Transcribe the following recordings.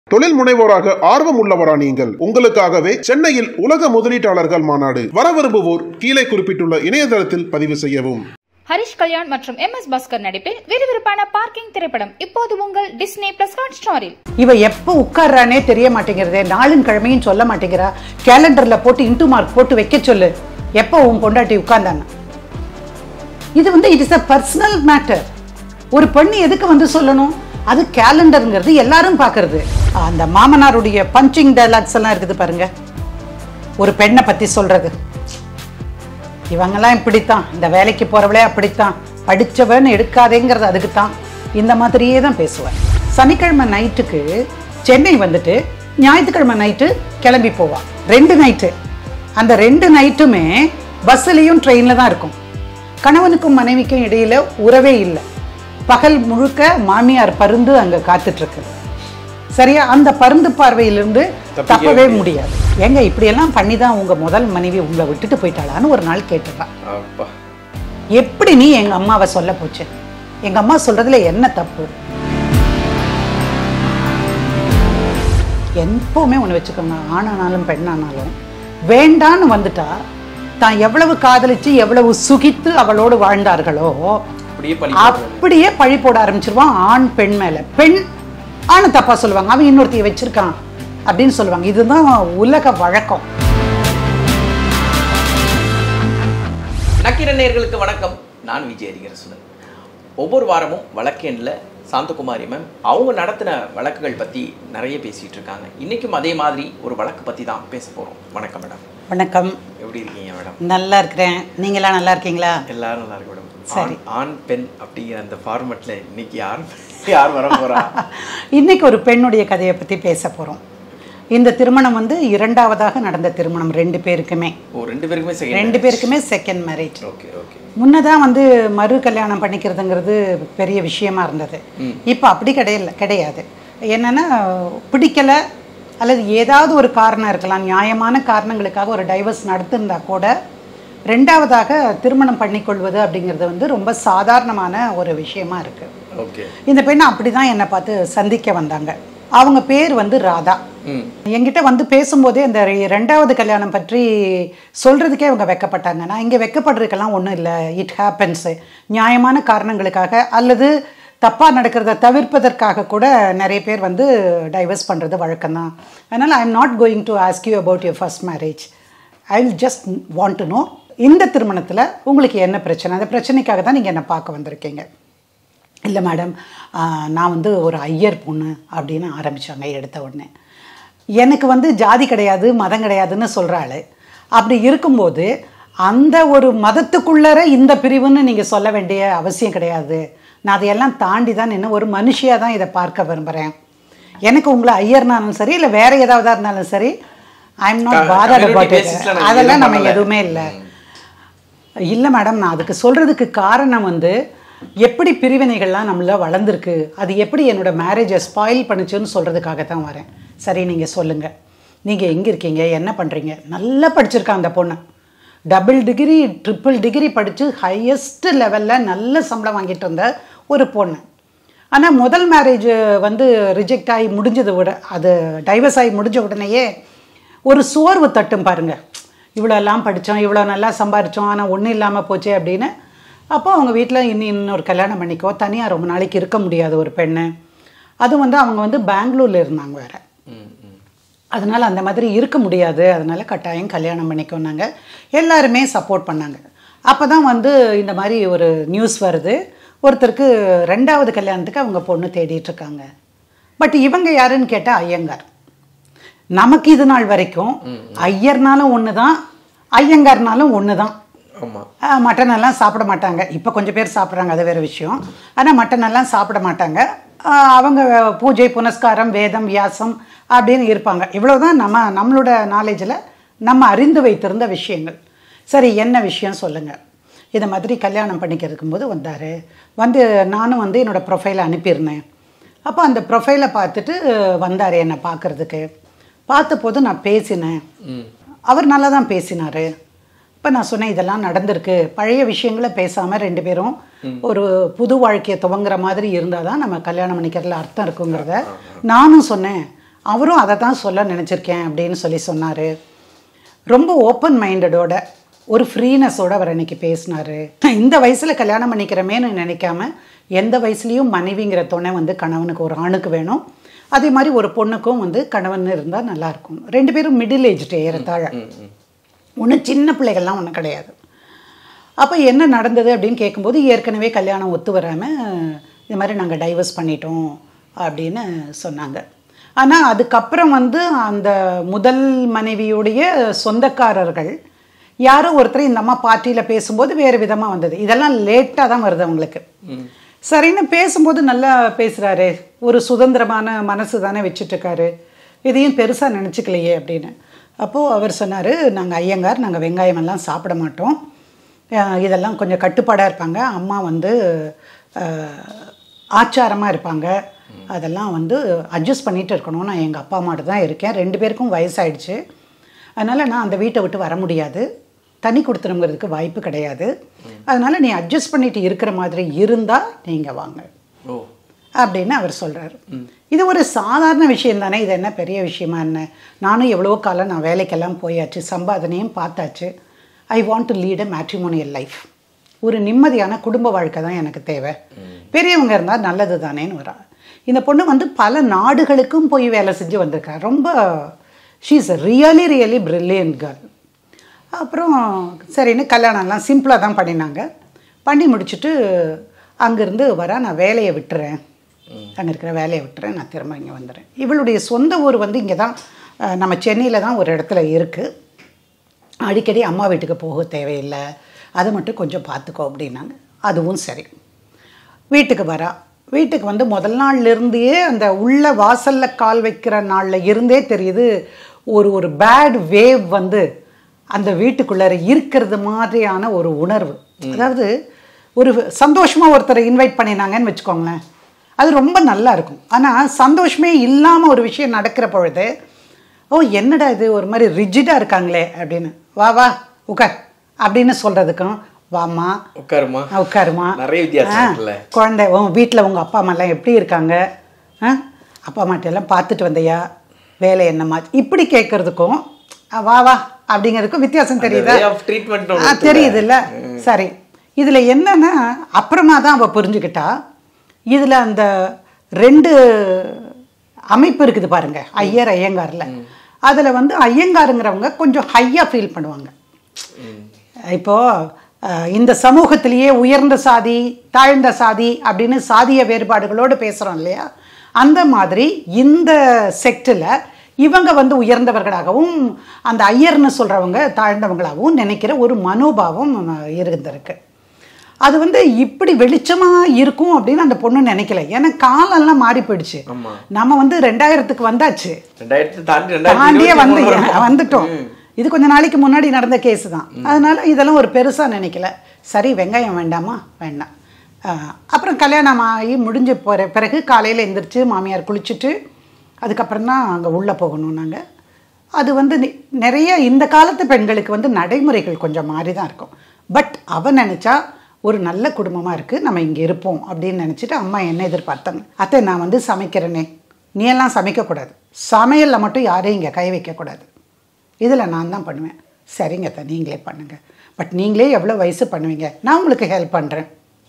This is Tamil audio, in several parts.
தொழில் முனைவோராக ஆர்வம் உள்ளவரா நீங்கள் உங்களுக்காகவே சென்னையில் உலக முதலீட்டாளர்கள் மாநாடு வர விரும்புவோர் கீழே குறிப்பிட்டுள்ள இணையதளத்தில் பதிவு செய்யவும் ஹரிஷ் கல்யாண் மற்றும் எம் எஸ் பாஸ்கர் நடிப்பில் விறுவிறுப்பான பார்க்கிங் திரைப்படம் இப்போது உங்கள் டிஸ்னி பிளஸ் ஹாட் ஸ்டாரில் இவ எப்போ உட்கார்றானே தெரிய மாட்டேங்கிறதே நாளும் கிழமையும் சொல்ல மாட்டேங்கிறா கேலண்டர்ல போட்டு இன்டு மார்க் போட்டு வைக்க சொல்லு எப்போ உன் பொண்டாட்டி உட்கார்ந்தாங்க இது வந்து it is a personal matter ஒரு பெண்ணு எதுக்கு வந்து சொல்லணும் அது கேலண்டருங்கிறது எல்லாரும் பார்க்கறது அந்த மாமனாருடைய பஞ்சிங் டைலாக்ஸ் எல்லாம் இருக்குது பாருங்க ஒரு பெண்ணை பத்தி சொல்றது இவங்கெல்லாம் இப்படித்தான் இந்த வேலைக்கு போறவளே அப்படித்தான் படிச்சவன்னு எடுக்காதேங்கிறது அதுக்கு தான் இந்த மாதிரியே தான் பேசுவேன் சனிக்கிழமை நைட்டுக்கு சென்னை வந்துட்டு ஞாயிற்றுக்கிழமை நைட்டு கிளம்பி போவா ரெண்டு நைட்டு அந்த ரெண்டு நைட்டுமே பஸ்ஸுலேயும் ட்ரெயினில் தான் இருக்கும் கணவனுக்கும் மனைவிக்கும் இடையில உறவே இல்லை பகல் முழுக்க மாமியார் பருந்து அங்கே காத்துட்ருக்கு சரியா அந்த பருந்து பார்வையிலிருந்து தப்பவே முடியாது ஏங்க இப்படியெல்லாம் பண்ணி தான் உங்க முதல் மனைவி உங்களை விட்டுட்டு போயிட்டாளான்னு ஒரு நாள் கேட்டுறான் அப்பா எப்படி நீ எங்க அம்மாவை சொல்ல போச்சு எங்க அம்மா சொல்றதுல என்ன தப்பு எப்பவுமே ஒன்று வச்சுக்கோங்க ஆணானாலும் பெண்ணானாலும் வேண்டான்னு வந்துட்டா தான் எவ்வளவு காதலிச்சு எவ்வளவு சுகித்து அவளோடு வாழ்ந்தார்களோ அப்படியே பழி அப்படியே பழி போட ஆரம்பிச்சிருவான் ஆண் பெண் மேல பெண் ஆணை தப்பா சொல்லுவாங்க அவன் இன்னொருத்தைய வச்சிருக்கான் அப்படின்னு சொல்லுவாங்க இதுதான் உலக வழக்கம் நக்கிர நேயர்களுக்கு வணக்கம் நான் விஜய் அதிகரசுதன் ஒவ்வொரு வாரமும் வழக்கெண்ணில் சாந்தகுமாரி மேம் அவங்க நடத்தின வழக்குகள் பற்றி நிறைய பேசிகிட்டு இருக்காங்க இன்றைக்கும் அதே மாதிரி ஒரு வழக்கு பற்றி தான் பேச போகிறோம் வணக்கம் மேடம் வணக்கம் எப்படி இருக்கீங்க மேடம் நல்லா இருக்கிறேன் நீங்களாம் நல்லா இருக்கீங்களா எல்லாரும் நல்லா இருக்கு மேடம் சரி. ஆண் ஆண் பெண் அப்படிங்கிற அந்த ஃபார்மெட்டில் இன்னைக்கு யார் யார் வர போகிறா இன்னைக்கு ஒரு பெண்ணுடைய கதையை பற்றி பேச போகிறோம் இந்த திருமணம் வந்து இரண்டாவதாக நடந்த திருமணம் ரெண்டு பேருக்குமே ஓ ரெண்டு பேருக்குமே செகண்ட் ரெண்டு பேருக்குமே செகண்ட் மேரேஜ் ஓகே ஓகே முன்னதான் வந்து மறு கல்யாணம் பண்ணிக்கிறதுங்கிறது பெரிய விஷயமா இருந்தது இப்போ அப்படி கிடையாது கிடையாது என்னன்னா பிடிக்கல அல்லது ஏதாவது ஒரு காரணம் இருக்கலாம் நியாயமான காரணங்களுக்காக ஒரு டைவர்ஸ் நடத்திருந்தா கூட ரெண்டாவதாக திருமணம் பண்ணிக்கொள்வது அப்படிங்கிறது வந்து ரொம்ப சாதாரணமான ஒரு விஷயமா இருக்கு ஓகே இந்த பெண் அப்படிதான் என்னை பார்த்து சந்திக்க வந்தாங்க அவங்க பேர் வந்து ராதா ம் என்கிட்ட வந்து பேசும்போதே இந்த ரெ- ரெண்டாவது கல்யாணம் பற்றி சொல்றதுக்கே அவங்க வெக்கப்பட்டாங்க நான் இங்கே வெக்கப்படுறதுக்கெல்லாம் ஒன்றும் இல்லை இட் ஹேப்பன்ஸு நியாயமான காரணங்களுக்காக அல்லது தப்பாக நடக்கிறத தவிர்ப்பதற்காக கூட நிறைய பேர் வந்து டைவர்ஸ் பண்ணுறது வழக்கம்தான் அதனால் I am not going to ask you about your first marriage I will just want to know இந்த திருமணத்தில் உங்களுக்கு என்ன பிரச்சனை அந்த பிரச்சனைக்காக தான் நீங்கள் என்னை பார்க்க வந்திருக்கீங்க இல்லை மேடம் நான் வந்து ஒரு ஐயர் பொண்ணு அப்படின்னு ஆரம்பித்தாங்க எடுத்த உடனே எனக்கு வந்து ஜாதி கிடையாது மதம் கிடையாதுன்னு சொல்கிறாள் அப்படி இருக்கும்போது அந்த ஒரு மதத்துக்குள்ளர இந்த பிரிவுன்னு நீங்கள் சொல்ல வேண்டிய அவசியம் கிடையாது நான் அதையெல்லாம் தாண்டி தான் நின்று ஒரு மனுஷியாக தான் இதை பார்க்க விரும்புகிறேன் எனக்கு உங்களை ஐயர்னாலும் சரி இல்லை வேற ஏதாவதா இருந்தாலும் சரி ஐ எம் நாட் க- பாதர் community அபவுட் basis ல நம்ம அதெல்லாம் எதுவும் நம்ம பண்ணல. எதுவுமே இல்லை இல்லை மேடம் நான் அதுக்கு சொல்கிறதுக்கு காரணம் வந்து எப்படி பிரிவினைகள்லாம் நம்மள வளர்ந்துருக்கு அது எப்படி என்னோட மேரேஜை ஸ்பாயில் பண்ணுச்சுன்னு சொல்கிறதுக்காக தான் வரேன் சரி நீங்கள் சொல்லுங்கள் நீங்கள் எங்கே இருக்கீங்க என்ன பண்ணுறீங்க நல்லா படிச்சிருக்கா அந்த பொண்ணு டபுள் டிகிரி ட்ரிபிள் டிகிரி படித்து ஹையஸ்ட் லெவலில் நல்ல சம்பளம் வாங்கிட்டு இருந்த ஒரு பொண்ணு ஆனால் முதல் மேரேஜ் வந்து ரிஜெக்ட் ஆகி முடிஞ்சதை விட அது டைவர்ஸ் ஆகி முடிஞ்ச உடனேயே ஒரு சோர்வு தட்டும் பாருங்க இவ்வளோ எல்லாம் படித்தோம் இவ்வளோ நல்லா சம்பாரித்தோம் ஆனால் ஒன்றும் இல்லாமல் போச்சே அப்படின்னு அப்போ அவங்க வீட்டில் இன்னும் இன்னொரு கல்யாணம் பண்ணிக்கோ தனியாக ரொம்ப நாளைக்கு இருக்க முடியாது ஒரு பெண்ணு அதுவும் வந்து அவங்க வந்து பெங்களூர்ல இருந்தாங்க வேற ம் ம் அதனால் அந்த மாதிரி இருக்க முடியாது அதனால் கட்டாயம் கல்யாணம் பண்ணிக்கோனாங்க எல்லாருமே சப்போர்ட் பண்ணாங்க அப்போ தான் வந்து இந்த மாதிரி ஒரு நியூஸ் வருது ஒருத்தருக்கு ரெண்டாவது கல்யாணத்துக்கு அவங்க பொண்ணு தேடிட்டு இருக்காங்க பட் இவங்க யாருன்னு கேட்டால் ஐயங்கார் நமக்கு இது நாள் வரைக்கும் ஐயர்னாலும் ஒன்று தான் ஐயங்கார்னாலும் ஒன்று தான் ஆமாம் மட்டன் எல்லாம் சாப்பிட மாட்டாங்க இப்போ கொஞ்சம் பேர் சாப்பிட்றாங்க அது வேறு விஷயம் ஆனால் மட்டன் எல்லாம் சாப்பிட மாட்டாங்க ஆஹ் அவங்க பூஜை புனஸ்காரம் வேதம் வியாசம் அப்படின்னு இருப்பாங்க இவ்வளவுதான் நம்ம நம்மளோட நாலேஜில் நம்ம அறிந்து வைத்திருந்த விஷயங்கள் சரி என்ன விஷயம் சொல்லுங்கள் இதை மாதிரி கல்யாணம் பண்ணிக்கிறதுக்கும் போது வந்தார் வந்து நானும் வந்து என்னோடய ப்ரொஃபைலை அனுப்பியிருந்தேன் அப்போ அந்த ப்ரொஃபைலை பார்த்துட்டு வந்தார் என்னை பார்க்குறதுக்கு பார்த்தபோது நான் பேசினேன் அவர் நல்லா தான் பேசினார் இப்போ நான் சொன்னேன் இதெல்லாம் நடந்திருக்கு பழைய விஷயங்களை பேசாமல் ரெண்டு பேரும் ஒரு புது வாழ்க்கையை துவங்குற மாதிரி இருந்தால் தான் நம்ம கல்யாணம் பண்ணிக்கிறதுல அர்த்தம் இருக்குங்கிறத நானும் சொன்னேன் அவரும் அதை தான் சொல்ல நினச்சிருக்கேன் அப்படின்னு சொல்லி சொன்னார் ரொம்ப ஓப்பன் மைண்டடோட ஒரு ஃப்ரீனஸோட அவர் அன்னைக்கு பேசினார் இந்த வயசில் கல்யாணம் பண்ணிக்கிறமேன்னு நினைக்காம எந்த வயசுலேயும் மனைவிங்கிற துணை வந்து கணவனுக்கு ஒரு ஆணுக்கு வேணும் அதே மாதிரி ஒரு பொண்ணுக்கும் வந்து கணவன் இருந்தால் நல்லாயிருக்கும் ரெண்டு பேரும் மிடில் ஏஜ்டு ஏறத்தாழ ஒன்றும் சின்ன பிள்ளைகள்லாம் ஒன்றும் கிடையாது அப்போ என்ன நடந்தது அப்படின்னு கேட்கும்போது ஏற்கனவே கல்யாணம் ஒத்து வராமல் இது மாதிரி நாங்கள் டைவர்ஸ் பண்ணிட்டோம் அப்படின்னு சொன்னாங்க ஆனால் அதுக்கப்புறம் வந்து அந்த முதல் மனைவியுடைய சொந்தக்காரர்கள் யாரோ ஒருத்தர் இந்த அம்மா பார்ட்டியில் பேசும்போது வேறு விதமாக வந்தது இதெல்லாம் லேட்டாக தான் வருது அவங்களுக்கு சரின்னு பேசும்போது நல்லா பேசுகிறாரு ஒரு சுதந்திரமான மனசு தானே வச்சுட்ருக்காரு இதையும் பெருசாக நினச்சிக்கலையே அப்படின்னு அப்போது அவர் சொன்னார் நாங்கள் ஐயங்கார் நாங்கள் வெங்காயம் எல்லாம் சாப்பிட மாட்டோம் அஹ் இதெல்லாம் கொஞ்சம் கட்டுப்பாடாக இருப்பாங்க அம்மா வந்து ஆச்சாரமாக இருப்பாங்க அதெல்லாம் வந்து அட்ஜஸ்ட் பண்ணிட்டு இருக்கணும் நான் எங்கள் அப்பா அம்மாட்ட தான் இருக்கேன் ரெண்டு பேருக்கும் வயசாயிடுச்சு அதனால் நான் அந்த வீட்டை விட்டு வர முடியாது தனி கொடுத்துருங்கிறதுக்கு வாய்ப்பு கிடையாது அதனால் நீ அட்ஜஸ்ட் பண்ணிட்டு இருக்கிற மாதிரி இருந்தால் நீங்கள் வாங்க ஓ அப்படின்னு அவர் சொல்கிறாரு இது ஒரு சாதாரண விஷயம் தானே இது என்ன பெரிய விஷயமா என்ன நானும் எவ்வளோ காலம் நான் வேலைக்கெல்லாம் போயாச்சு சம்பாதனையும் பார்த்தாச்சு I want to lead a matrimonial life ஒரு நிம்மதியான குடும்ப வாழ்க்கை தான் எனக்கு தேவை பெரியவங்க இருந்தால் நல்லது தானேன்னு வரா இந்த பொண்ணு வந்து பல நாடுகளுக்கும் போய் வேலை செஞ்சு வந்திருக்கா ரொம்ப she is really really brilliant girl அப்புறம் சரின்னு கல்யாணம்லாம் சிம்பிளாக தான் பண்ணினாங்க பண்ணி முடிச்சுட்டு அங்கேருந்து வர நான் வேலையை விட்டுறேன் அங்கே இருக்கிற வேலையை விட்டுறேன் நான் திரும்ப இங்கே வந்துடுறேன் இவளுடைய சொந்த ஊர் வந்து இங்கே தான் அஹ், நம்ம சென்னையில் தான் ஒரு இடத்துல இருக்குது அடிக்கடி அம்மா வீட்டுக்கு போக தேவையில்லை அதை மட்டும் கொஞ்சம் பார்த்துக்கோ அப்படின்னாங்க அதுவும் சரி வீட்டுக்கு வரா வீட்டுக்கு வந்து முதல் நாள்ல இருந்தே அந்த உள்ள வாசல்ல கால் வைக்கிற நாள்ல இருந்தே தெரியுது ஒரு ஒரு பேட் வேவ் வந்து அந்த வீட்டுக்குள்ளார இருக்கிறது மாதிரியான ஒரு உணர்வு அதாவது ஒரு சந்தோஷமா ஒருத்தரை இன்வைட் பண்ணினாங்கன்னு வச்சுக்கோங்களேன் அது ரொம்ப நல்லா இருக்கும் ஆனால் சந்தோஷமே இல்லாமல் ஒரு விஷயம் நடக்கிற பொழுது ஓ என்னடா இது ஒரு மாதிரி ரிஜிடாக இருக்காங்களே அப்படின்னு வா வா உட்கார் அப்படின்னு சொல்கிறதுக்கும் வாம்மா உட்காருமா ஆ, உட்காருமா நிறைய வித்தியாசம் ஆ, இருக்குல்ல குழந்தை உன் வீட்டில் உங்கள் அப்பா அம்மாலாம் எப்படி இருக்காங்க ஆ அப்பா அம்மாட்ட எல்லாம் பார்த்துட்டு வந்தியா வேலை என்னம்மா இப்படி கேட்கறதுக்கும் ஆ, வா வா அப்படிங்கிறதுக்கும் வித்தியாசம் தெரியுதா way of treatment ஒண்ணு ஆ, இருக்குல்ல. தெரியுதுல்ல சரி இதில் என்னன்னா அப்புறமா தான் அவள் புரிஞ்சுக்கிட்டா இதில் அந்த ரெண்டு அமைப்பு இருக்குது பாருங்க ஐயர் ஐயங்காரில் அதில் வந்து ஐயங்காருங்கிறவங்க கொஞ்சம் ஹையாக ஃபீல் பண்ணுவாங்க இப்போ அஹ், இந்த சமூகத்திலேயே உயர்ந்த சாதி தாழ்ந்த சாதி அப்படின்னு சாதிய வேறுபாடுகளோடு பேசுகிறோம் இல்லையா அந்த மாதிரி இந்த செக்டில் இவங்க வந்து உயர்ந்தவர்களாகவும் அந்த ஐயர்னு சொல்கிறவங்க தாழ்ந்தவங்களாகவும் நினைக்கிற ஒரு மனோபாவம் அஹ், இருந்திருக்கு அது வந்து இப்படி வெளிச்சமா இருக்கும் அப்படின்னு அந்த பொண்ணு நினைக்கல ஏன்னா காலம்லாம் மாறி போயிடுச்சு ஆமா. நம்ம வந்து ரெண்டாயிரத்துக்கு வந்தாச்சு ரெண்டாயிரத்தி தாண்டி தாண்டியே வந்து ரெண்டாயிரத்தி வந்துட்டோம் இது கொஞ்ச நாளைக்கு முன்னாடி நடந்த கேஸ் தான் அதனால இதெல்லாம் ஒரு பெருசா நினைக்கல சரி வெங்காயம் வேண்டாமா வேண்டாம் ஆஹ், அப்புறம் கல்யாணம் ஆகி முடிஞ்ச போகிற பிறகு காலையில் எந்திரிச்சு மாமியார் குளிச்சுட்டு அதுக்கப்புறம் தான் அங்கே உள்ளே போகணும் நாங்கள் அது வந்து நி- நிறைய இந்த காலத்து பெண்களுக்கு வந்து நடைமுறைகள் கொஞ்சம் மாறி தான் இருக்கும் பட் அவ நினச்சா ஒரு நல்ல குடும்பமாக இருக்குது நம்ம இங்கே இருப்போம் அப்படின்னு நினச்சிட்டு அம்மா என்ன எதிர்பார்த்தாங்க அத்தை நான் வந்து சமைக்கிறேனே நீ எல்லாம் சமைக்கக்கூடாது சமையலில் மட்டும் யாரையும் இங்கே கை வைக்கக்கூடாது இதில் நான் தான் பண்ணுவேன் சரிங்க அத்தை நீங்களே பண்ணுங்க பட் நீங்களே எவ்வளோ வயசு பண்ணுவீங்க நான் உங்களுக்கு ஹெல்ப் பண்ணுறேன்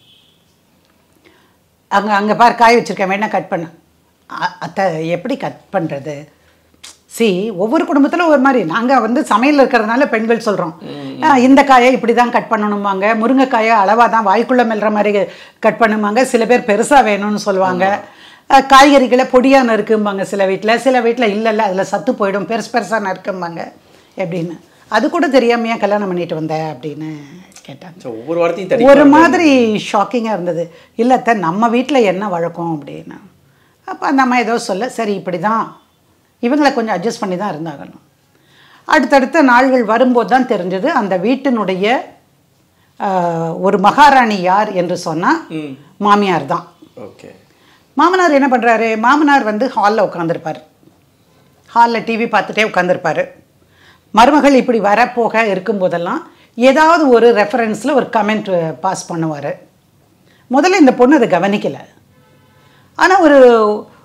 அங்கே அங்கே பார் காய் வச்சுருக்கேன் வேணா கட் பண்ண அ- அத்தை எப்படி கட் பண்ணுறது சி ஒவ்வொரு குடும்பத்தில் ஒரு மாதிரி நாங்கள் வந்து சமையல் இருக்கிறதுனால பெண்கள் சொல்கிறோம் இந்த காயை இப்படி தான் கட் பண்ணணுமாங்க முருங்கைக்காயை அளவாக தான் வாய்க்குள்ளே மெல்ற மாதிரி கட் பண்ணுவாங்க சில பேர் பெருசாக வேணும்னு சொல்லுவாங்க அஹ், காய்கறிகளை பொடியாக நறுக்கும்பாங்க சில வீட்டில் சில வீட்டில் இல்லை இல்லை அதில் சத்து போயிடும் பெருசு பெருசாக நறுக்கும்பாங்க எப்படின்னு அது கூட தெரியாமையா கல்யாணம் பண்ணிட்டு வந்த அப்படின்னு கேட்டாங்க So, ஒவ்வொரு வார்த்தையும் தடி ஒரு மாதிரி ஷாக்கிங்காக இருந்தது இல்லை அத்தை நம்ம வீட்டில் என்ன வழக்கம் அப்படின்னு அப்போ அந்த அம்மா ஏதோ சொல்ல சரி இப்படி தான் இவங்களை கொஞ்சம் அட்ஜஸ்ட் பண்ணி தான் இருந்தாகணும் அடுத்தடுத்த நாள்கள் வரும்போது தான் தெரிஞ்சது அந்த வீட்டினுடைய ஆஹ், ஒரு மகாராணி யார் என்று சொன்னால் மாமியார் தான் ஓகே மாமனார் என்ன பண்ணுறாரு மாமனார் வந்து ஹாலில் உட்காந்துருப்பார் ஹாலில் டிவி பார்த்துட்டே உட்காந்துருப்பார் மருமகள் இப்படி வரப்போக இருக்கும்போதெல்லாம் ஏதாவது ஒரு ரெஃபரன்ஸில் ஒரு கமெண்ட் பாஸ் பண்ணுவார் முதல்ல இந்த பொண்ணு அதை கவனிக்கலை ஆனால் ஒரு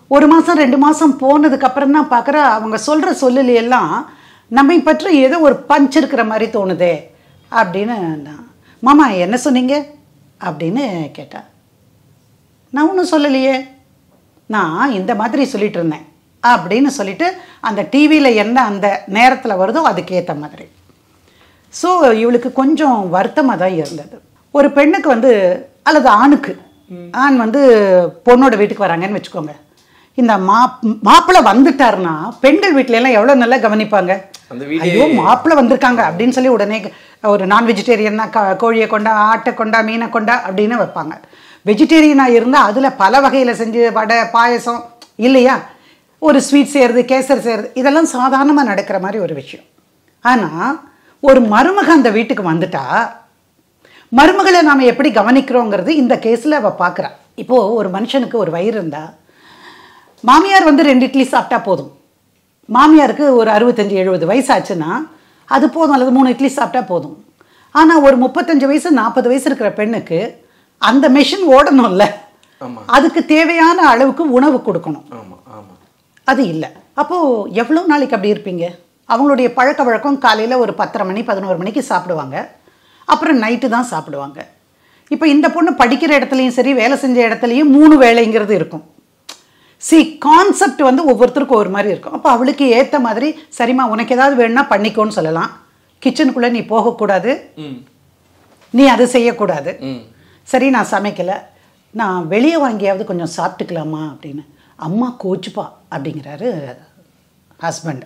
ஒரு மாதம் ரெண்டு மாதம் போனதுக்கு அப்புறம் தான் பார்க்குற அவங்க சொல்கிற சொல்லல எல்லாம் நம்மை பற்றி ஏதோ ஒரு பஞ்ச் இருக்கிற மாதிரி தோணுதே அப்படின்னு நான் மாமா என்ன சொன்னீங்க அப்படின்னு கேட்டா நான் ஒன்றும் சொல்லலையே நான் இந்த மாதிரி சொல்லிட்டு இருந்தேன் அப்படின்னு சொல்லிட்டு அந்த டிவியில் என்ன அந்த நேரத்தில் வருதோ அதுக்கேற்ற மாதிரி ஸோ இவளுக்கு கொஞ்சம் வருத்தமாக தான் இருந்தது ஒரு பெண்ணுக்கு வந்து அல்லது ஆணுக்கு ஆண் வந்து பொண்ணோட வீட்டுக்கு வராங்கன்னு வச்சுக்கோங்க இந்த மா மாப்பிள்ளை வந்துட்டாருன்னா பெண்கள் வீட்ல எல்லாம் எவ்வளோ நல்லா கவனிப்பாங்க அந்த வீடே- ஐயோ மாப்பிள்ளை வந்திருக்காங்க அப்படின்னு சொல்லி உடனே ஒரு நான் வெஜிடேரியன்னா க கோழியை கொண்டா ஆட்டை கொண்டா மீனை கொண்டா அப்படின்னு வைப்பாங்க வெஜிடேரியனாக இருந்தால் அதில் பல வகையில் செஞ்சு வடை பாயசம் இல்லையா ஒரு ஸ்வீட் செய்கிறது கேசர் செய்கிறது இதெல்லாம் சாதாரணமாக நடக்கிற மாதிரி ஒரு விஷயம் ஆனால் ஒரு மருமக அந்த வீட்டுக்கு வந்துட்டா மருமகளை நாம் எப்படி கவனிக்கிறோங்கிறது இந்த கேஸில் அவள் பார்க்குறா இப்போது ஒரு மனுஷனுக்கு ஒரு வயிறு இருந்தா மாமியார் வந்து ரெண்டு இட்லி சாப்பிட்டா போதும் மாமியாருக்கு ஒரு அறுபத்தஞ்சு எழுபது வயசு ஆச்சுன்னா அது போதும் அல்லது மூணு இட்லி சாப்பிட்டா போதும் ஆனால் ஒரு முப்பத்தஞ்சு வயசு நாற்பது வயசு இருக்கிற பெண்ணுக்கு அந்த மெஷின் ஓடணும்ல ஆமா. அதுக்கு தேவையான அளவுக்கு உணவு கொடுக்கணும் ஆமா ஆமா அது இல்லை அப்போது எவ்வளோ நாளைக்கு அப்படி இருப்பீங்க அவங்களுடைய பழக்க வழக்கம் காலையில் ஒரு பத்தரை மணி பதினோரு மணிக்கு சாப்பிடுவாங்க அப்புறம் நைட்டு தான் சாப்பிடுவாங்க இப்போ இந்த பொண்ணு படிக்கிற இடத்துலையும் சரி வேலை செஞ்ச இடத்துலையும் மூணு வேலைங்கிறது இருக்கும் சி கான்செப்ட் வந்து ஒவ்வொருத்தருக்கும் ஒரு மாதிரி இருக்கும் அப்போ அவளுக்கு ஏற்ற மாதிரி சரிம்மா உனக்கு ஏதாவது வேணும்னா பண்ணிக்கோன்னு சொல்லலாம் கிச்சனுக்குள்ளே நீ போகக்கூடாது ம் நீ அது செய்யக்கூடாது ம் சரி நான் சமைக்கலை நான் வெளியே வாங்கியாவது கொஞ்சம் சாப்பிட்டுக்கலாமா அப்படின்னு அம்மா கோச்சுப்பா அப்படிங்கிறாரு ஹஸ்பண்ட்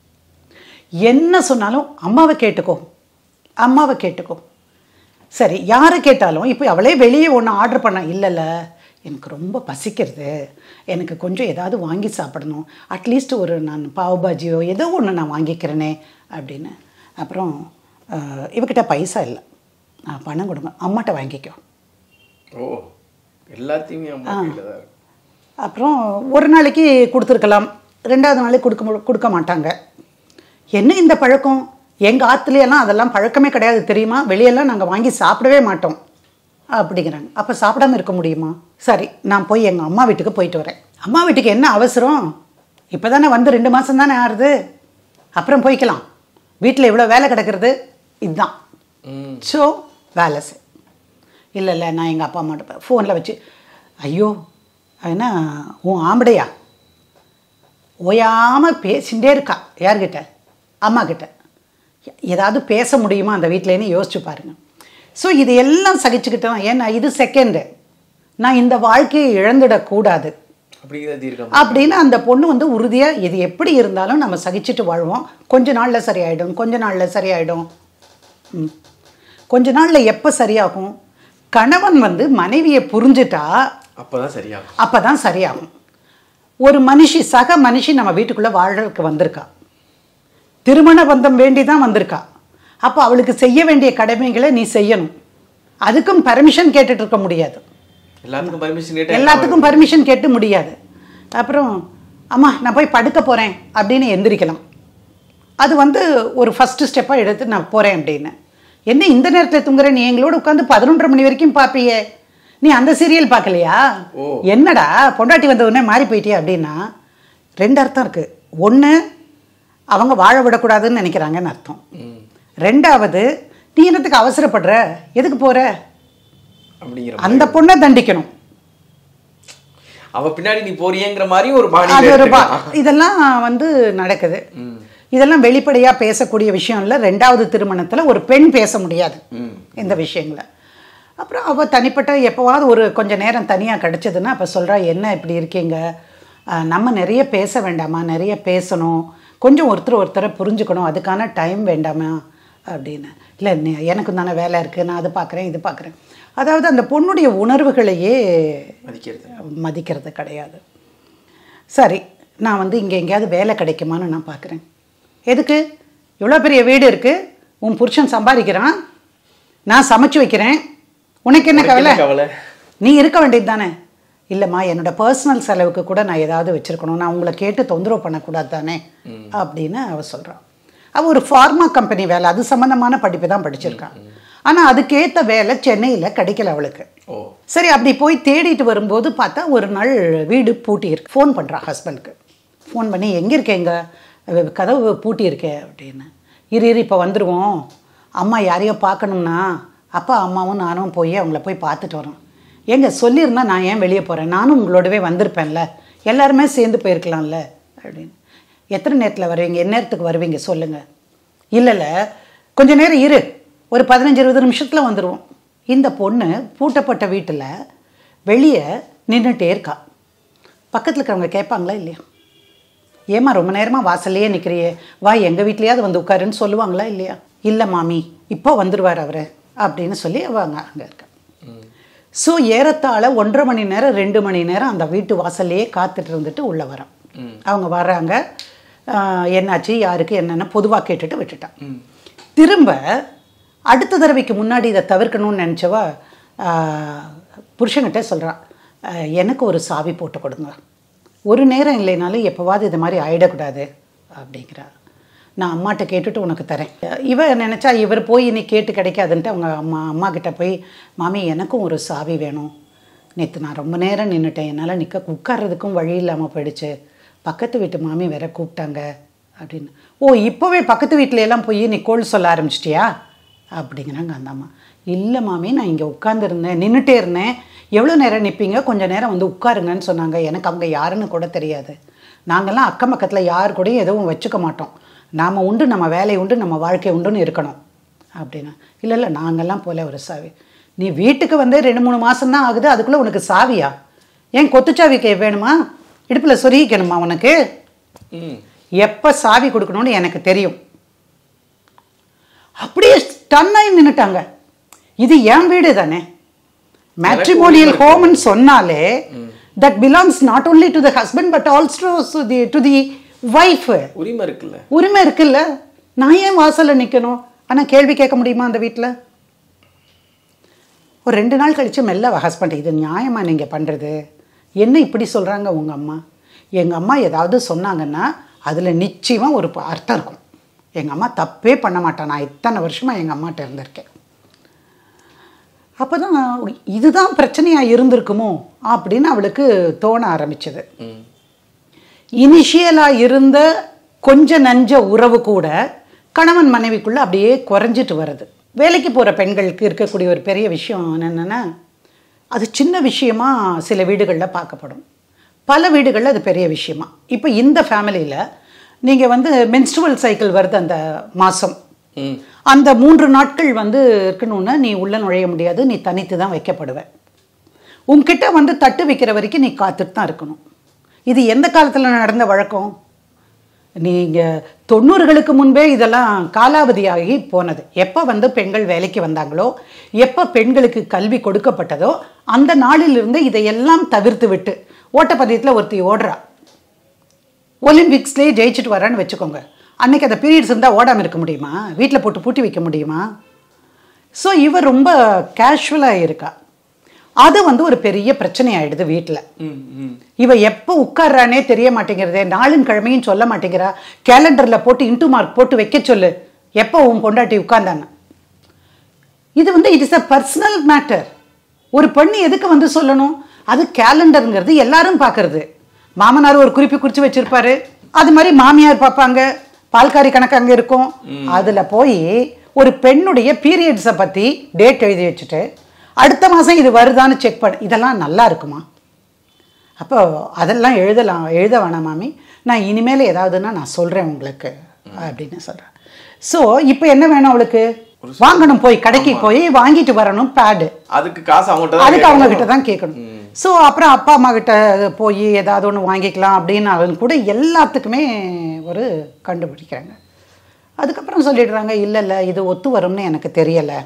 என்ன சொன்னாலும் அம்மாவை கேட்டுக்கோ அம்மாவை கேட்டுக்கோ சரி யாரை கேட்டாலும் இப்போ அவளே வெளியே ஒன்று ஆர்டர் பண்ண இல்லைல்ல எனக்கு ரொம்ப பசிக்கிறது எனக்கு கொஞ்சம் ஏதாவது வாங்கி சாப்பிடணும் அட்லீஸ்ட் ஒரு நான் பாவ் பாஜியோ ஏதோ ஒன்று நான் வாங்கிக்கிறேனே அப்படின்னு அப்புறம் அஹ், இவகிட்ட பைசா இல்லை நான் பணம் கொடுங்க அம்மாட்ட வாங்கிக்கோ ஓ எல்லாத்தையுமே அம்மா கையில தான் இருக்கு அப்புறம் ஒரு நாளைக்கு கொடுத்துருக்கலாம் ரெண்டாவது நாளைக்கு கொடுக்க மு- கொடுக்க மாட்டாங்க என்ன இந்த பழக்கம் எங்கள் ஆத்துலையெல்லாம் அதெல்லாம் பழக்கமே கிடையாது தெரியுமா வெளியெல்லாம் நாங்கள் வாங்கி சாப்பிடவே மாட்டோம் அப்படிங்கிறாங்க அப்போ சாப்பிடாம இருக்க முடியுமா சரி நான் போய் எங்கள் அம்மா வீட்டுக்கு போயிட்டு வரேன் அம்மா வீட்டுக்கு என்ன அவசரம் இப்போ தானே வந்து ரெண்டு மாதம் தானே ஆறுது அப்புறம் போய்க்கலாம் வீட்டில் இவ்வளோ வேலை கிடக்கிறது இதுதான் ம் ஸோ வேலை செய் இல்லை இல்லை நான் எங்கள் அப்பா அம்மாட்ட ஃபோனில் வச்சு ஐயோ என்ன உன் ஆம்படையா ஓயாமல் பேசிகிட்டே இருக்கா யார்கிட்ட அம்மா கிட்ட ஏதாவது பேச முடியுமா அந்த வீட்டிலேன்னு யோசிச்சு பாருங்க ஸோ இது எல்லாம் சகிச்சுக்கிட்டோம் ஏன்னா இது செகண்டு நான் இந்த வாழ்க்கையை இழந்துடக்கூடாது அப்படிங்கிறது தீர்க்கம் அப்படின்னு அந்த பொண்ணு வந்து உறுதியாக இது எப்படி இருந்தாலும் நம்ம சகிச்சுட்டு வாழ்வோம் கொஞ்ச நாளில் சரியாயிடும் கொஞ்ச நாளில் சரியாயிடும் ம். கொஞ்ச நாளில் எப்போ சரியாகும் கணவன் வந்து மனைவியை புரிஞ்சுட்டா அப்பதான் சரியாகும் அப்போ தான் சரியாகும் ஒரு மனுஷி சக மனுஷி நம்ம வீட்டுக்குள்ளே வாழறதுக்கு வந்திருக்கா திருமண பந்தம் வேண்டி தான் வந்திருக்கா அப்போ அவளுக்கு செய்ய வேண்டிய கடமைகளை நீ செய்யணும் அதுக்கும் பர்மிஷன் கேட்டுட்டு இருக்க முடியாது எல்லாத்துக்கும் பர்மிஷன் கேட்டா எல்லாத்துக்கும் பர்மிஷன் கேட்டு முடியாது அப்புறம் அம்மா நான் போய் படுக்க போகிறேன் அப்படின்னு எந்திரிக்கலாம் அது வந்து ஒரு ஃபஸ்ட்டு ஸ்டெப்பாக எடுத்து நான் போகிறேன் அப்படின்னு என்ன இந்த நேரத்தில் தூங்குற நீ எங்களோட உட்காந்து பதினொன்றரை மணி வரைக்கும் பார்ப்பியே நீ அந்த சீரியல் பார்க்கலையா ஓ. என்னடா பொண்டாட்டி வந்த உடனே மாறி போயிட்டியே அப்படின்னா ரெண்டு அர்த்தம் இருக்குது ஒன்று அவங்க வாழ விடக்கூடாதுன்னு நினைக்கிறாங்கன்னு அர்த்தம் ம் ரெண்டாவது நீ என்னத்துக்கு அவசரப்படுற எதுக்கு போகிற அப்படிங்கிற அந்த பொண்ணை தண்டிக்கணும் அவ பின்னாடி நீ போறியேங்கிற மாதிரி ஒரு பாடி அது ஒரு பா- இதெல்லாம் வந்து நடக்குது இதெல்லாம் வெளிப்படையா பேசக்கூடிய விஷயம் இல்லை ரெண்டாவது திருமணத்துல ஒரு பெண் பேச முடியாது இந்த விஷயங்களை அப்புறம் அவ தனிப்பட்ட எப்போவாவது ஒரு கொஞ்ச நேரம் தனியா கிடைச்சதுன்னா அப்ப சொல்றா என்ன இப்படி இருக்கீங்க அஹ், நம்ம நிறைய பேச வேண்டாமா நிறைய பேசணும் கொஞ்சம் ஒருத்தர் ஒருத்தரை புரிஞ்சுக்கணும் அதுக்கான டைம் வேண்டாமா அப்படின்னு இல்லை எனக்கு தானே வேலை இருக்குது நான் அது பார்க்குறேன் இது பார்க்குறேன் அதாவது அந்த பொண்ணுடைய உணர்வுகளையே மதிக்கிறது மதிக்கிறது கிடையாது சரி நான் வந்து இங்கே எங்கேயாவது வேலை கிடைக்குமான்னு நான் பார்க்குறேன் எதுக்கு இவ்வளோ பெரிய வீடு இருக்குது உன் புருஷன் சம்பாதிக்கிறான் நான் சமைச்சு வைக்கிறேன் உனக்கு என்ன உனக்கு கவலை என்ன கவலை? நீ இருக்க வேண்டியது தானே இல்லைம்மா என்னோட பர்சனல் செலவுக்கு கூட நான் ஏதாவது வச்சுருக்கணும் நான் உங்களை கேட்டு தொந்தரவு பண்ணக்கூடாது தானே அப்படின்னு அவ சொல்கிறான் அவள் ஒரு ஃபார்மா கம்பெனி வேலை அது சம்மந்தமான படிப்பு தான் படிச்சிருக்கான் ஆனால் அதுக்கேற்ற வேலை சென்னையில் கிடைக்கல அவளுக்கு ஓ சரி அப்படி போய் தேடிட்டு வரும்போது பார்த்தா ஒரு நாள் வீடு பூட்டி இருக்கு ஃபோன் பண்ணுறான் ஹஸ்பண்டுக்கு ஃபோன் பண்ணி எங்கே இருக்கேங்க அஹ் கதவு பூட்டி இருக்கே அப்படின்னு இரு இரு இப்போ வந்துடுவோம் அம்மா யாரையோ பார்க்கணும்னா அப்பா அம்மாவும் நானும் போய் அவங்கள போய் பார்த்துட்டு வரோம் ஏங்க சொல்லியிருந்தா நான் ஏன் வெளியே போகிறேன் நானும் உங்களோடவே வந்திருப்பேன்ல எல்லாருமே சேர்ந்து போயிருக்கலாம்ல அப்படின்னு எத்தனை நேரத்தில் வருவீங்க என்ன நேரத்துக்கு வருவீங்க சொல்லுங்கள் இல்லை இல்லை கொஞ்ச நேரம் இரு ஒரு பதினஞ்சு இருபது நிமிஷத்தில் வந்துடுவோம் இந்த பொண்ணு பூட்டப்பட்ட வீட்டில் வெளியே நின்றுட்டே இருக்கா பக்கத்தில் இருக்கிறவங்க கேட்பாங்களா இல்லையா ஏம்மா ரொம்ப நேரமாக வாசல்லையே நிற்கிறியே வா எங்கள் வீட்லேயாவது வந்து உட்காருன்னு சொல்லுவாங்களா இல்லையா இல்லை மாமி இப்போ வந்துடுவார் அவர் அப்படின்னு சொல்லி அவங்க அங்கே இருக்கா ஸோ ஏறத்தாழ ஒன்றரை மணி நேரம் ரெண்டு மணி நேரம் அந்த வீட்டு வாசல்லையே காத்துட்டு இருந்துட்டு உள்ளே வரோம் அவங்க வர்றாங்க ஆஹ், என்னாச்சு யாருக்கு என்னென்ன பொதுவாக கேட்டுட்டு விட்டுட்டான் திரும்ப அடுத்த தடவைக்கு முன்னாடி இதை தவிர்க்கணும்னு நினச்சவா புருஷன்கிட்ட சொல்கிறான் எனக்கு ஒரு சாவி போட்டு கொடுங்க ஒரு நேரம் இல்லைனாலும் எப்போவாது இது மாதிரி ஆயிடக்கூடாது அப்படிங்கிறா நான் அம்மாட்ட கேட்டுட்டு உனக்கு தரேன் இவ நினச்சா இவர் போய் நீ கேட்டு கிடைக்காதுன்ட்டு அவங்க அம்மா அம்மா கிட்ட போய் மாமி எனக்கும் ஒரு சாவி வேணும் நேற்று நான் ரொம்ப நேரம் நின்றுட்டேன் என்னால் நிற்க உட்கார்றதுக்கும் வழி இல்லாமல் போயிடுச்சு பக்கத்து வீட்டு மாமி வேற கூப்பிட்டாங்க அப்படின்னு ஓ இப்போவே பக்கத்து வீட்ல எல்லாம் போய் நீ கோல் சொல்ல ஆரம்பிச்சிட்டியா அப்படிங்கிறாங்க அந்த அம்மா இல்லை மாமி நான் இங்கே உட்காந்துருந்தேன் நின்றுட்டே இருந்தேன் எவ்வளோ நேரம் நிற்பீங்க கொஞ்சம் நேரம் வந்து உட்காருங்கன்னு சொன்னாங்க எனக்கு அவங்க யாருன்னு கூட தெரியாது நாங்கள்லாம் அக்கம் பக்கத்தில் யார் கூடயும் எதுவும் வச்சுக்க மாட்டோம் நாம் உண்டு நம்ம வேலை உண்டு நம்ம வாழ்க்கை உண்டுன்னு இருக்கணும் அப்படின்னா இல்லை இல்லை நாங்கள்லாம் போல ஒரு சாவி நீ வீட்டுக்கு வந்து ரெண்டு மூணு மாதம்தான் ஆகுது அதுக்குள்ளே உனக்கு சாவியா ஏன் கொத்துச்சாவி கே வேணுமா இடுப்பில் சொருகிக்கணுமா உனக்கு ம் எப்போ சாவி கொடுக்கணும்னு எனக்கு தெரியும் அப்படியே ஸ்டன்னாகி நின்னுட்டாங்க இது என் வீடு தானே மேட்ரிமோனியல் ஹோம்னு சொன்னாலே that belongs not only to the husband but also the to the wife உரிமை இருக்குல்ல உரிமை இருக்குல்ல நான் ஏன் வாசல்ல நிற்கணும் ஆனால் கேள்வி கேட்க முடியுமா அந்த வீட்டில் ஒரு ரெண்டு நாள் கழித்து மெல்ல ஹஸ்பண்ட் இது நியாயமா நீங்கள் பண்ணுறது என்ன இப்படி சொல்கிறாங்க உங்கள் அம்மா எங்கள் அம்மா ஏதாவது சொன்னாங்கன்னா அதில் நிச்சயமாக ஒரு ப- அர்த்தம் இருக்கும் எங்கள் அம்மா தப்பே பண்ண மாட்டேன் நான் இத்தனை வருஷமாக எங்கள் அம்மாட்ட இருந்திருக்கேன் அப்போ தான் இதுதான் பிரச்சனையாக இருந்திருக்குமோ அப்படின்னு அவளுக்கு தோண ஆரம்பிச்சது ம் இனிஷியலாக இருந்த கொஞ்ச நஞ்ச உறவு கூட கணவன் மனைவிக்குள்ள அப்படியே குறைஞ்சிட்டு வருது வேலைக்கு போகிற பெண்களுக்கு இருக்கக்கூடிய ஒரு பெரிய விஷயம் என்னென்னா அது சின்ன விஷயமா சில வீடுகளில் பார்க்கப்படும் பல வீடுகளில் அது பெரிய விஷயமா இப்போ இந்த ஃபேமிலியில் நீங்கள் வந்து மென்ஸ்ட்ருவல் சைக்கிள் வருது அந்த மாதம் ம் அந்த மூன்று நாட்கள் வந்து இருக்கணும்னா நீ உள்ளே நுழைய முடியாது நீ தனித்து தான் வைக்கப்படுவ உன்கிட்ட வந்து தட்டு வைக்கிற வரைக்கும் நீ காத்துட்டு தான் இருக்கணும் இது எந்த காலத்தில் நடந்த வழக்கம் நீங்கள் தொண்ணூறுகளுக்கு முன்பே இதெல்லாம் காலாவதியாகி போனது எப்போ வந்து பெண்கள் வேலைக்கு வந்தாங்களோ எப்போ பெண்களுக்கு கல்வி கொடுக்கப்பட்டதோ அந்த நாளிலிருந்து இதையெல்லாம் தவிர்த்து விட்டு ஓட்டப்பந்தயத்தில் ஒருத்தி ஓடுறா ஒலிம்பிக்ஸ்லேயே ஜெயிச்சுட்டு வரேன்னு வச்சுக்கோங்க அன்னைக்கு அந்த பீரியட்ஸ் இருந்தால் ஓடாமல் இருக்க முடியுமா வீட்டில் போட்டு பூட்டி வைக்க முடியுமா ஸோ இவ ரொம்ப கேஷுவலாக இருக்கா அது வந்து ஒரு பெரிய பிரச்சனை ஆயிடுது வீட்டில் ம் ம் இவ எப்போ உட்கார்றானே தெரிய மாட்டேங்கிறதே நாளும் கிழமையும் சொல்ல மாட்டேங்கிறா கேலண்டரில் போட்டு இன்ட்டு மார்க் போட்டு வைக்க சொல்லு எப்போ உன் பொண்டாட்டி உட்கார்ந்தாங்க இது வந்து it is a personal matter ஒரு பெண் எதுக்கு வந்து சொல்லணும் அது கேலண்டருங்கிறது எல்லாரும் பார்க்கறது மாமனார் ஒரு குறிப்பு குறித்து வச்சிருப்பாரு அது மாதிரி மாமியார் பார்ப்பாங்க பால்காரி கணக்கு அங்கே இருக்கும் அதில் போய் ஒரு பெண்ணுடைய பீரியட்ஸை பற்றி டேட் எழுதி வச்சுட்டு அடுத்த மாதம் இது வருதான்னு செக் பண்ண இதெல்லாம் நல்லா இருக்குமா அப்போ அதெல்லாம் எழுதலாம் எழுத வேணாம் மாமி நான் இனிமேல் ஏதாவதுன்னா நான் சொல்கிறேன் உங்களுக்கு அப்படின்னு சொல்கிறேன் ஸோ இப்போ என்ன வேணும் அவளுக்கு வாங்கணும் போய் கடைக்கு போய் வாங்கிட்டு வரணும் பேடு அதுக்கு காசு அவங்ககிட்ட தான் அதுக்கு அவங்க கேட்கணும். கிட்ட தான் கேட்கணும் ஸோ அப்புறம் அப்பா அம்மா கிட்ட போய் ஏதாவது ஒன்று வாங்கிக்கலாம் அப்படின்னு அவங்க கூட எல்லாத்துக்குமே ஒரு கண்டுபிடிக்கிறாங்க அதுக்கப்புறம் சொல்லிடுறாங்க இல்லை இல்லை இது ஒத்து வரும்னு எனக்கு தெரியலை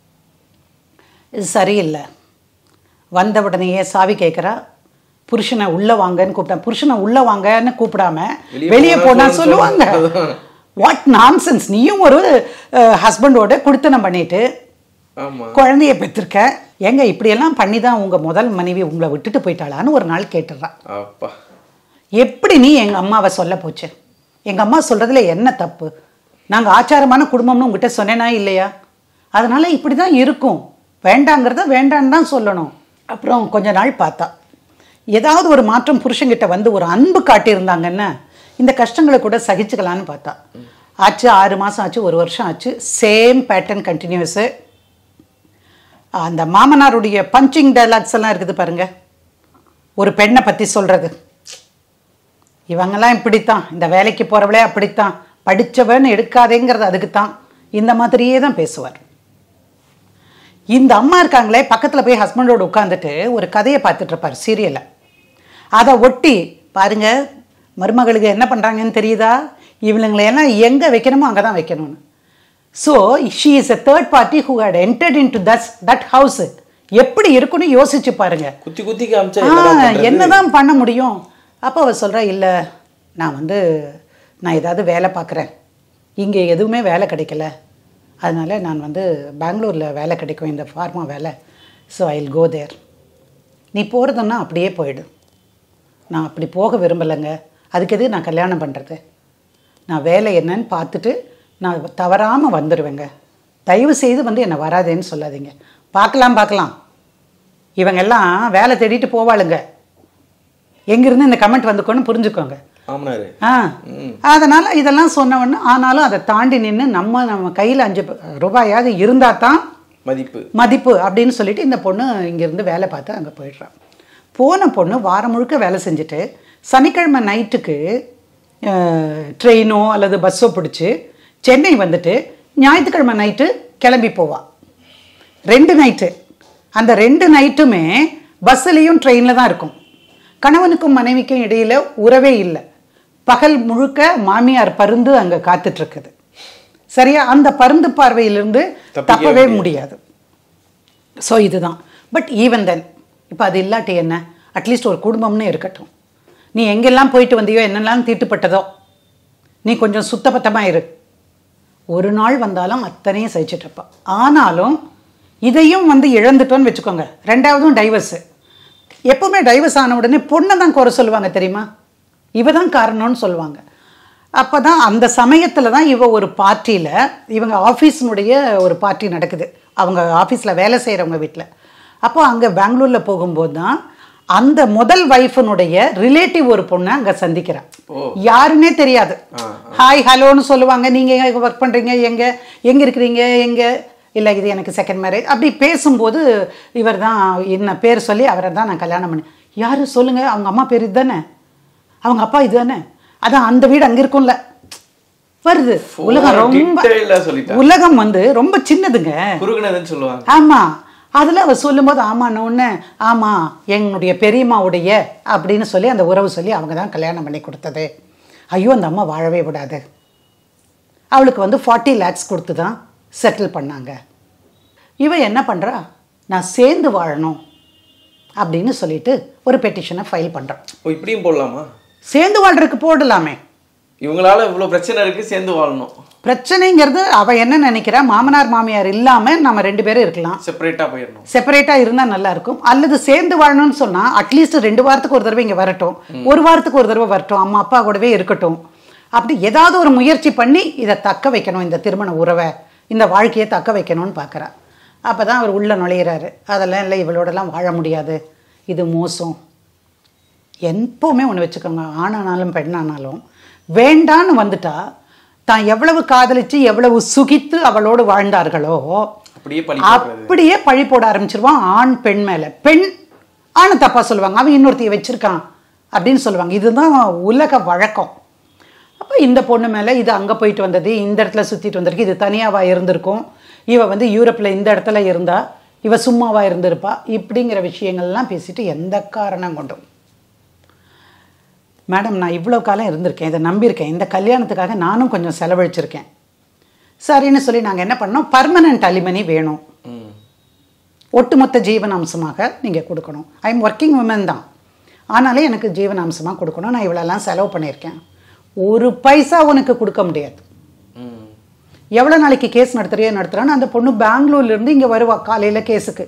இது சரியில்லை வந்த உடனேயே சாவி கேட்குறா புருஷனை உள்ளே வாங்கன்னு கூப்பிட்டா புருஷனை உள்ளே வாங்கன்னு கூப்பிடாம வெளிய வெளியே போனா போனால் சொல்லுன்னு சொல்லுவாங்க வாட் நான்சென்ஸ் நீயும் ஒரு ஹஸ்பண்டோட குடுத்தனம் பண்ணிட்டு ஆமா குழந்தைய பெற்றிருக்க ஏங்க இப்படியெல்லாம் பண்ணி தான் உங்கள் முதல் மனைவி உங்களை விட்டுட்டு போயிட்டாளான்னு ஒரு நாள் கேட்டுடுறான் அப்பா எப்படி நீ எங்கள் அம்மாவை சொல்ல போச்சு எங்கள் அம்மா சொல்கிறதுல என்ன தப்பு நாங்கள் ஆச்சாரமான குடும்பம்னு உங்ககிட்ட சொன்னேனா இல்லையா அதனால் இப்படி தான் இருக்கும் வேண்டாங்கிறத வேண்டான்னு தான் சொல்லணும் அப்புறம் கொஞ்ச நாள் பார்த்தா ஏதாவது ஒரு மாற்றம் புருஷங்கிட்ட வந்து ஒரு அன்பு காட்டியிருந்தாங்கன்னா இந்த கஷ்டங்களை கூட சகிச்சுக்கலான்னு பார்த்தா ஆச்சு ஆறு மாதம் ஆச்சு ஒரு வருஷம் ஆச்சு சேம் பேட்டர்ன் கண்டினியூஸு அந்த மாமனாருடைய பஞ்சிங் டைலாக்ஸ் எல்லாம் இருக்குது பாருங்க ஒரு பெண்ணை பற்றி சொல்கிறது இவங்கெல்லாம் இப்படித்தான் இந்த வேலைக்கு போகிறவளே அப்படித்தான் படித்தவன்னு எடுக்காதேங்கிறது அதுக்கு தான் இந்த மாதிரியே தான் பேசுவார் இந்த அம்மா இருக்காங்களே பக்கத்தில் போய் ஹஸ்பண்டோடு உட்காந்துட்டு ஒரு கதையை பார்த்துட்டு இருப்பார் சீரியலை அதை ஒட்டி பாருங்க மருமகளுக்கு என்ன பண்ணுறாங்கன்னு தெரியுதா இவளுங்களையெல்லாம் எங்கே வைக்கணுமோ அங்கே தான் வைக்கணும்னு so she is a third party who had entered in to this that house எப்படி இருக்குன்னு யோசிச்சு பாருங்க குத்தி குத்தி காமிச்சா ஆ, என்னடா பண்றது? என்னதான் பண்ண முடியும் அப்போ அவ சொல்கிறா இல்லை நான் வந்து நான் ஏதாவது வேலை பார்க்குறேன் இங்கே எதுவுமே வேலை கிடைக்கல அதனால நான் வந்து பெங்களூரில் வேலை கிடைக்கும் இந்த ஃபார்மா வேலை ஸோ ஐ வில் கோ தேர் நீ போகிறதுன்னா அப்படியே போயிடு நான் அப்படி போக விரும்பலைங்க அதுக்கு எது நான் கல்யாணம் பண்ணுறது நான் வேலை என்னன்னு பார்த்துட்டு நான் தவறாமல் வந்துடுவேங்க தயவு செய்து வந்து என்னை வராதேன்னு சொல்லாதீங்க பார்க்கலாம் பார்க்கலாம் இவங்கெல்லாம் வேலை தேடிட்டு போவாளுங்க எங்கிருந்து இந்த கமெண்ட் வந்துக்கோன்னு புரிஞ்சுக்கோங்க மாமனாரு ஆ அதனால இதெல்லாம் சொன்னவொன்னு ஆனாலும் அதை தாண்டி நின்று நம்ம நம்ம கையில் அஞ்சு ப- ரூபாயாவது இருந்தால் தான் மதிப்பு மதிப்பு அப்படின்னு சொல்லிட்டு இந்த பொண்ணு இங்கேருந்து வேலை பார்த்து அங்கே போயிடுறான் போன பொண்ணு வாரம் முழுக்க வேலை செஞ்சுட்டு சனிக்கிழமை நைட்டுக்கு ட்ரெயினோ அல்லது பஸ்ஸோ பிடிச்சி சென்னை வந்துட்டு ஞாயிற்றுக்கிழமை நைட்டு கிளம்பி போவா ரெண்டு நைட்டு அந்த ரெண்டு நைட்டுமே பஸ்ஸுலேயும் ட்ரெயினில் தான் இருக்கும் கணவனுக்கும் மனைவிக்கும் இடையில உறவே இல்லை பகல் முழுக்க மாமியார் பருந்து அங்கே காத்துட்டு இருக்குது சரியா அந்த பருந்து பார்வையிலிருந்து தப்பிக்கவே தப்பவே முடியாது. முடியாது ஸோ இதுதான் பட் ஈவன் தென் இப்போ அது இல்லாட்டி என்ன அட்லீஸ்ட் ஒரு குடும்பம்னு இருக்கட்டும் நீ எங்கெல்லாம் போயிட்டு வந்தியோ என்னெல்லாம் தீட்டுப்பட்டதோ நீ கொஞ்சம் சுத்தபத்தமாக இரு ஒரு நாள் வந்தாலும் அத்தனையும் சகிச்சுட்டு இருப்பா ஆனாலும் இதையும் வந்து இழந்துட்டோன்னு வச்சுக்கோங்க ரெண்டாவதும் டைவர்ஸு எப்பவுமே டைவர்ஸ் ஆன உடனே பொண்ணை தான் குறை சொல்லுவாங்க தெரியுமா இவ தான் காரணம்னு சொல்லுவாங்க அப்போ தான் அந்த சமயத்தில் தான் இவ ஒரு பார்ட்டியில் இவங்க ஆஃபீஸினுடைய ஒரு பார்ட்டி நடக்குது அவங்க ஆஃபீஸில் வேலை செய்கிறவங்க வீட்டில் அப்போ அங்கே பெங்களூரில் போகும்போது தான் அந்த முதல் ஒய்ஃபினுடைய ரிலேட்டிவ் ஒரு பொண்ணை அங்கே சந்திக்கிறான் யாருன்னே தெரியாது ஹாய் ஹலோன்னு சொல்லுவாங்க நீங்கள் எங்கே ஒர்க் பண்ணுறீங்க எங்கே எங்கே இருக்கிறீங்க எங்கே இல்லை இது எனக்கு செகண்ட் மேரேஜ் அப்படி பேசும்போது இவர் தான் என்ன பேர் சொல்லி அவரை தான் நான் கல்யாணம் பண்ணேன் யார் சொல்லுங்கள் அவங்க அம்மா பேர் இதுதானே அவங்க அப்பா இதுதானே அதான் அந்த வீடு அங்கே இருக்கும்ல வருது உலகம் ரொம்ப detail ஆ சொல்லிட்டா. உலகம் வந்து ரொம்ப சின்னதுங்க குறுகுனதுன்னு சொல்லுவாங்க ஆமா அதில் அவ சொல்லும்போது ஆமான்னு ஒன்று ஆமாம் என்னுடைய பெரியம்மாவுடைய அப்படின்னு சொல்லி அந்த உறவு சொல்லி அவங்க தான் கல்யாணம் பண்ணி கொடுத்தது ஐயோ அந்த அம்மா வாழவே விடாது அவளுக்கு வந்து ஃபார்ட்டி லேக்ஸ் கொடுத்து தான் செட்டில் பண்ணாங்க இவ என்ன பண்ணுறா நான் சேர்ந்து வாழணும் அப்படின்னு சொல்லிட்டு ஒரு பெட்டிஷனை ஃபைல் பண்ணுறான் ஓ இப்படியும் போடலாமா சேர்ந்து வாழ்றதுக்கு போடலாமே இவங்களால இவ்வளவு பிரச்சனை இருக்கு சேர்ந்து வாழணும் பிரச்சனைங்கிறது அவ என்ன நினைக்கிறா மாமனார் மாமியார் இல்லாமல் நம்ம ரெண்டு பேரும் இருக்கலாம் செப்பரேட்டா போயிடணும் செப்பரேட்டாக இருந்தால் நல்லா இருக்கும் அல்லது சேர்ந்து வாழணும்னு சொன்னால் அட்லீஸ்ட் ரெண்டு வாரத்துக்கு ஒரு தடவை இங்கே வரட்டும் ஒரு வாரத்துக்கு ஒரு தடவை வரட்டும் அம்மா அப்பா கூடவே இருக்கட்டும் அப்படி ஏதாவது ஒரு முயற்சி பண்ணி இதை தக்க வைக்கணும் இந்த திருமண உறவை இந்த வாழ்க்கையை தக்க வைக்கணும்னு பார்க்குறா அப்போ தான் அவர் உள்ளே நுழையிறாரு அதெல்லாம் இல்லை இவளோடலாம் வாழ முடியாது இது மோசம் எப்போவுமே ஒன்று வச்சுக்கோங்க ஆணானாலும் பெண்ணானாலும் வேண்டான்னு வந்துட்டா தான் எவ்வளவு காதலிச்சு எவ்வளவு சுகித்து அவளோடு வாழ்ந்தார்களோ அப்படியே பழி போடுறது அப்படியே பழி போட ஆரம்பிச்சிருவான் ஆண் பெண் மேல பெண் ஆணை தப்பா சொல்லுவாங்க அவன் இன்னொருத்தைய வச்சிருக்கான் அப்படின்னு சொல்லுவாங்க இதுதான் உலக வழக்கம் அப்போ இந்த பொண்ணு மேலே இது அங்கே போயிட்டு வந்தது இந்த இடத்துல சுற்றிட்டு வந்திருக்கு இது தனியாவா இருந்திருக்கும் இவ வந்து யூரோப்பில் இந்த இடத்துல இருந்தா இவ சும்மாவா இருந்திருப்பா இப்படிங்கிற விஷயங்கள்லாம் பேசிட்டு எந்த காரணம் கொண்டும் மேடம் நான் இவ்வளோ காலம் இருந்திருக்கேன் இதை நம்பியிருக்கேன் இந்த கல்யாணத்துக்காக நானும் கொஞ்சம் செலவழிச்சிருக்கேன் சரின்னு சொல்லி நாங்கள் என்ன பண்ணோம் பர்மனன்ட் அலிமனி வேணும் ம். ஒட்டுமொத்த ஜீவனாம்சமாக நீங்கள் கொடுக்கணும் ஐ எம் ஒர்க்கிங் உமன் தான் ஆனாலே எனக்கு ஜீவனாம்சமாக கொடுக்கணும் நான் இவ்வளோலாம் செலவு பண்ணியிருக்கேன் ஒரு பைசா உனக்கு கொடுக்க முடியாது ம். எவ்வளோ நாளைக்கு கேஸ் நடத்துறியோ நடத்துகிறான்னு அந்த பொண்ணு பெங்களூர்லேருந்து இங்கே வருவா காலையில் கேஸுக்கு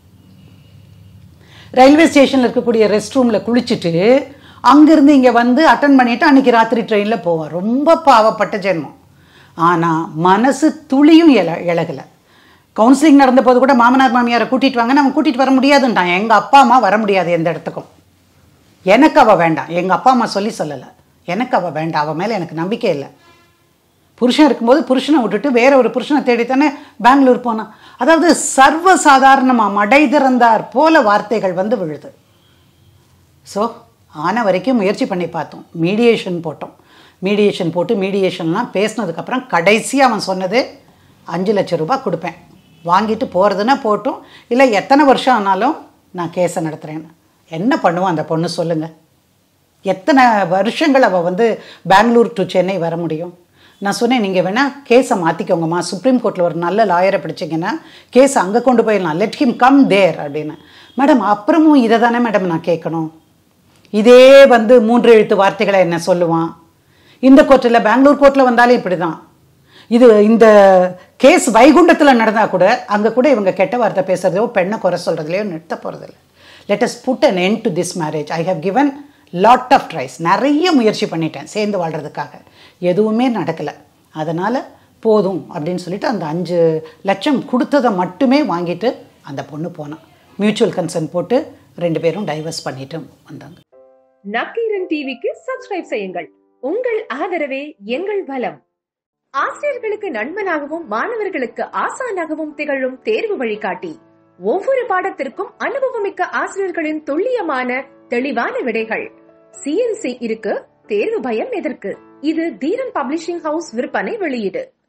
ரயில்வே ஸ்டேஷனில் இருக்கக்கூடிய ரெஸ்ட் ரூமில் குளிச்சுட்டு அங்கேருந்து இங்கே வந்து அட்டன் பண்ணிட்டு அன்னைக்கு ராத்திரி ட்ரெயினில் போவான் ரொம்ப பாவப்பட்ட ஜென்மம் ஆனால் மனசு துளியும் இல இழகலை கவுன்சிலிங் நடந்த போது கூட மாமனார் மாமியாரை கூட்டிட்டு வாங்கன்னு அவன் கூட்டிட்டு வர முடியாதுன்ட்டான் எங்க அப்பா அம்மா வர முடியாது எந்த இடத்துக்கும் எனக்கு அவ வேண்டாம் எங்க அப்பா அம்மா சொல்லி சொல்லலை எனக்கு அவ வேண்டாம் அவ மேல எனக்கு நம்பிக்கை இல்லை புருஷன் இருக்கும்போது புருஷனை விட்டுட்டு வேற ஒரு புருஷனை தேடித்தானே பெங்களூர் போனான் அதாவது சர்வசாதாரணமா மடை திறந்தார் போல வார்த்தைகள் வந்து விழுது ஸோ ஆன வரைக்கும் முயற்சி பண்ணி பார்த்தோம் மீடியேஷன் போட்டோம் மீடியேஷன் போட்டு மீடியேஷன்லாம் பேசினதுக்கப்புறம் கடைசியாக அவன் சொன்னது அஞ்சு லட்சம் ரூபாய் கொடுப்பேன் வாங்கிட்டு போகிறதுன்னா போட்டும் இல்லை எத்தனை வருஷம் ஆனாலும் நான் கேஸை நடத்துகிறேன்னு என்ன பண்ணுவான் அந்த பொண்ணு சொல்லுங்கள் எத்தனை வருஷங்கள் அவள் வந்து பெங்களூர் டு சென்னை வர முடியும் நான் சொன்னேன் நீங்கள் வேணால் கேஸை மாற்றிக்கோங்கம்மா சுப்ரீம் கோர்ட்டில் ஒரு நல்ல லாயரை பிடிச்சிங்கன்னா கேஸை அங்கே கொண்டு போயிடலாம் லெட் ஹிம் கம் தேர் அப்படின்னு மேடம் அப்புறமும் இதை தானே மேடம் நான் கேட்கணும் இதே வந்து மூன்று எழுத்து வார்த்தைகளை என்ன சொல்லுவான் இந்த கோர்ட்டில் பெங்களூர் கோர்ட்டில் வந்தாலே இப்படி தான் இது இந்த கேஸ் வைகுண்டத்தில் நடந்தால் கூட அங்கே கூட இவங்க கெட்ட வார்த்தை பேசுறதையோ பெண்ணை குறை சொல்கிறதுலையோ நிறுத்த போகிறதில்ல let us put an end to this marriage I have given lot of tries நிறைய முயற்சி பண்ணிட்டேன் சேர்ந்து வாழ்கிறதுக்காக எதுவுமே நடக்கலை அதனால் போதும் அப்படின்னு சொல்லிட்டு அந்த அஞ்சு லட்சம் கொடுத்ததை மட்டுமே வாங்கிட்டு அந்த பொண்ணு போனான் மியூச்சுவல் கன்சர்ன் போட்டு ரெண்டு பேரும் டைவர்ஸ் பண்ணிட்டு வந்தாங்க நக்கீரன் டிவிக்கு சப்ஸ்கிரைப் செய்யுங்கள் உங்கள் ஆதரவே எங்கள் பலம் ஆசிரியர்களுக்கு நண்பனாகவும் மாணவர்களுக்கு ஆசானாகவும் திகழும் தேர்வு வழிகாட்டி ஒவ்வொரு பாடத்திற்கும் அனுபவமிக்க ஆசிரியர்களின் துல்லியமான தெளிவான விடைகள் சிஎன்சி இருக்கு தேர்வு பயம் எதற்கு இது தீரன் பப்ளிஷிங் ஹவுஸ் விற்பனை வெளியீடு